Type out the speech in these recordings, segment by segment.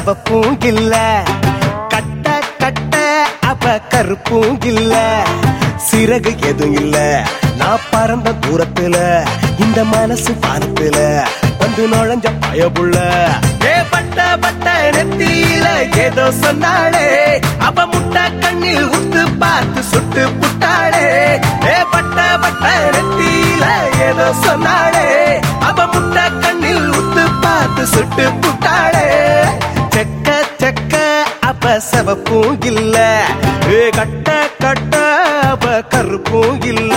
சவப்பும் இல்ல கட்ட கட்ட அவ கருப்பும் இல்ல சிறகு எதுவும் இல்ல நான் பறந்த தூரத்துல இந்த மனசு பானத்துல வந்து நுழைஞ்ச பயபுள்ள ஏ பட்ட பட்ட நெத்தியில ஏதோ சொன்னாளே அவ முட்டை கண்ணில் உத்து பார்த்து சுட்டு புட்டாளே ஏ பட்ட பட்ட நெத்தியில ஏதோ சொன்னாளே அவ முட்டை கண்ணில் உத்து பார்த்து சுட்டு புட்டாளே செக்க செக்க அப்ப செவப்பும் இல்ல ஏ கட்ட கட்ட அப்ப கருப்பும் இல்ல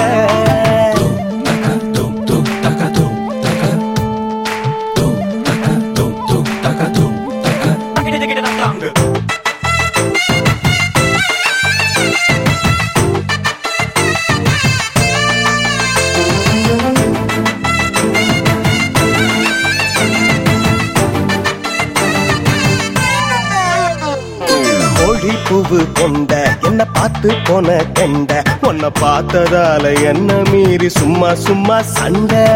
கோழி பூவு கொண்ட என்ன பார்த்து போன கெண்ட உன்னை பார்த்ததால என்ன மீறி சும்மா சும்மா சண்டை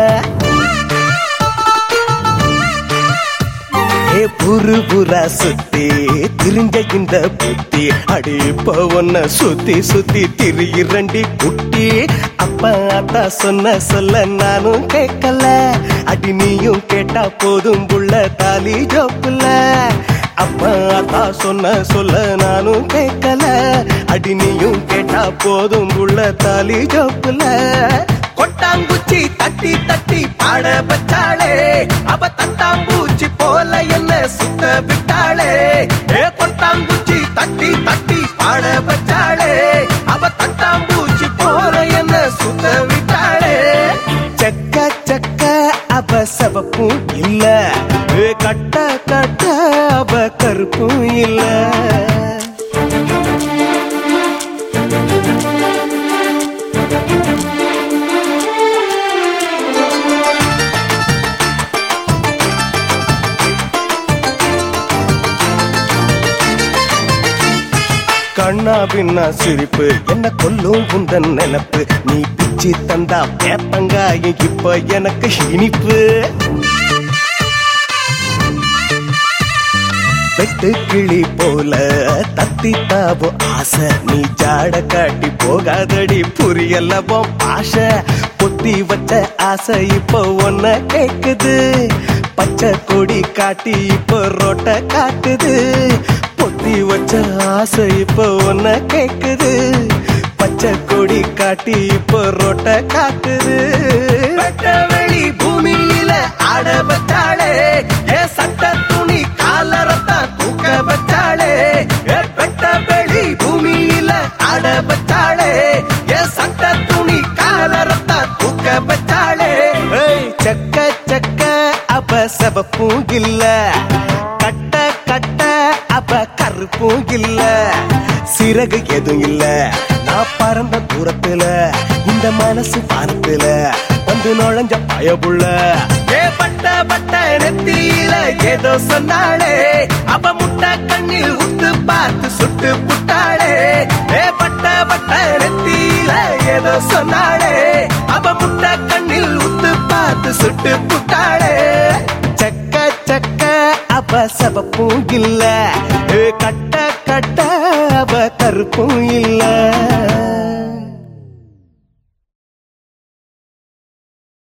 ஏ புரு புறா சுத்தி திரிஞ்ச இந்த புத்தி அடி இப்ப உன்ன சுத்தி சுத்தி திரியிரண்டி குட்டி அப்பா அத்தா சொன்ன சொல்ல நானும் கேட்கல அடி நீயும் கேட்டா போதும் புள்ள தாலி ஜோப்புல அப்பா அத்தா சொன்ன சொல்ல நானும் கேட்கல அடி நீயும் கேட்டா போதும் புள்ள தாலி ஜோப்புல கொட்டாங்குச்சி தட்டி தட்டி பாட வச்சாளே அவ தட்டாம்பூச்சி போல என்ன சுத்த விட்டாளே ஏ கொட்டாங்குச்சி தட்டி தட்டி பாட வச்சாளே அவ தட்டாம்பூச்சி போல என்ன சுத்த விட்டாளே செக்க செக்க அவ சவப்பும் இல்ல ஏ கட்ட கட்ட அவ கருப்பும் இல்ல கண்ணா பின்னா சிரிப்பு என்ன கொல்லும் உந்தன் நினப்பு நீ பிச்சு தந்தா பேப்பங்காய இப்ப எனக்கு இனிப்பு வெட்டு கிளி போல தத்தி தாவோ ஆசை நீ ஜாட காட்டி போகாதடி புரியல்லவோ ஆசை பொத்தி வச்ச ஆசை இப்போ ஒன்ன கேக்குது பச்சை கொடி காட்டி இப்போ ரோட்ட காட்டுது பொத்தி வச்ச ஆசை இப்போ ஒன்ன கேக்குது பச்சை கொடி காட்டி இப்போ ரோட்ட காட்டுது வெட்ட வெளி பூமியில ஆட வச்சாளே ஏ சட்ட துணி காலரத்தான் தூக்க வச்சாளே ஏ வெட்ட வெளி பூமியில ஆட வச்சாளே ஏ சட்ட துணி காலரத்தான் தூக்க வச்சாளே ஏய், செக்க செக்க அப்ப செவப்பும் இல்ல கட்ட கட்ட அப்ப கருப்பும் இல்ல சிறகு எதுவும் இல்ல நான் பறந்த தூரத்துல இந்த மனசு பானத்துல வந்து நுழைஞ்ச பயபுள்ள ஏ பட்ட பட்ட நெத்தியில ஏதோ சொன்னாளே அவ முட்டை கண்ணில் உத்து பார்த்து சுட்டு புட்டாளே ஏ பட்ட பட்ட நெத்தியில ஏதோ சொன்னாளே அவ முட்டை கண்ணில் உத்து பார்த்து சுட்டு புட்டாளே செக்க செக்க அவ சவப்பும் இல்ல ஏ கட்ட கட்ட அவ கருப்பும் இல்ல